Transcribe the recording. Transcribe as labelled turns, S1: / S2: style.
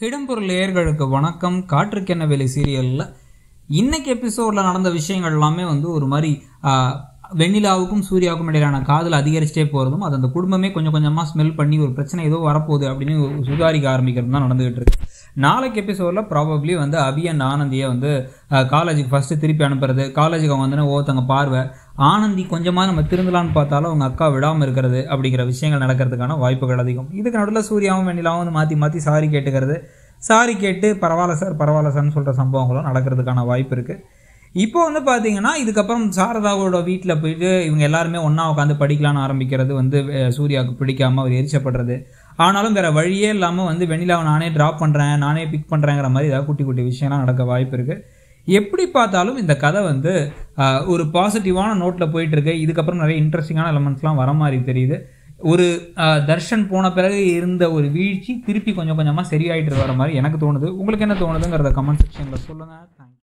S1: இடம்பொருள் நேயர்களுக்கு வணக்கம் காற்றுக்கென்ன வேலை சீரியலில் இன்னைக்கு எபிசோடில் நடந்த விஷயங்கள் எல்லாமே வந்து ஒரு மாதிரி ஆஹ், வெண்ணிலாவுக்கும் சூர்யாவுக்கும் இடையிலான காதல் அதிகரிச்சிட்டே போகிறதும் அது அந்த குடும்பமே கொஞ்சம் கொஞ்சமாக ஸ்மெல் பண்ணி ஒரு பிரச்சனை ஏதோ வரப்போகுது அப்படின்னு ஒரு சுதாரிக்க ஆரம்பிக்கிறது தான் நடந்துகிட்டு இருக்கு நாளைக்கு எபிசோடில் ப்ராபப்ளி வந்து அபி அண்ட் ஆனந்தியை வந்து காலேஜுக்கு ஃபஸ்ட்டு திருப்பி அனுப்புறது காலேஜுக்கு அவங்க வந்து ஒவ்வொருத்தங்க பார்வை ஆனந்தி கொஞ்சமாக நம்ம திருந்தலான்னு பார்த்தாலும் அவங்க அக்கா விடாமல் இருக்கிறது அப்படிங்கிற விஷயங்கள் நடக்கிறதுக்கான வாய்ப்புகள் அதிகம் இதுக்கு நடுவில் சூர்யாவும் வெண்ணிலாவும் வந்து மாற்றி மாற்றி சாரி கேட்டுக்கிறது சாரி கேட்டு பரவாயில்ல சார் பரவாயில்ல சார்னு சொல்கிற சம்பவங்களும் நடக்கிறதுக்கான வாய்ப்பு இருக்குது இப்போ வந்து பார்த்தீங்கன்னா இதுக்கப்புறம் சாரதாவோட வீட்டில் போயிட்டு இவங்க எல்லாருமே ஒன்றா உட்காந்து படிக்கலாம்னு ஆரம்பிக்கிறது வந்து அஹ், சூர்யாவுக்கு பிடிக்காம அவர் எரிச்சப்படுறது ஆனாலும் வேற வழியே இல்லாமல் வந்து வெண்ணிலாவை நானே ட்ராப் பண்ணுறேன் நானே பிக் பண்ணுறேங்கிற மாதிரி ஏதாவது குட்டி குட்டி விஷயம்லாம் நடக்க வாய்ப்பு இருக்குது எப்படி பார்த்தாலும் இந்த கதை வந்து ஆஹ், ஒரு பாசிட்டிவான நோட்டில் போயிட்டு இருக்கு இதுக்கப்புறம் நிறைய இன்ட்ரெஸ்டிங்கான எலமெண்ட்ஸ்லாம் வர மாதிரி தெரியுது ஒரு ஆஹ், தர்ஷன் போன பிறகு இருந்த ஒரு வீழ்ச்சி திருப்பி கொஞ்சம் கொஞ்சமாக சரியாயிட்டு வர மாதிரி எனக்கு தோணுது உங்களுக்கு என்ன தோணுதுங்கிறத கமெண்ட் செக்ஷனில் சொல்லுங்கள் தேங்க்யூ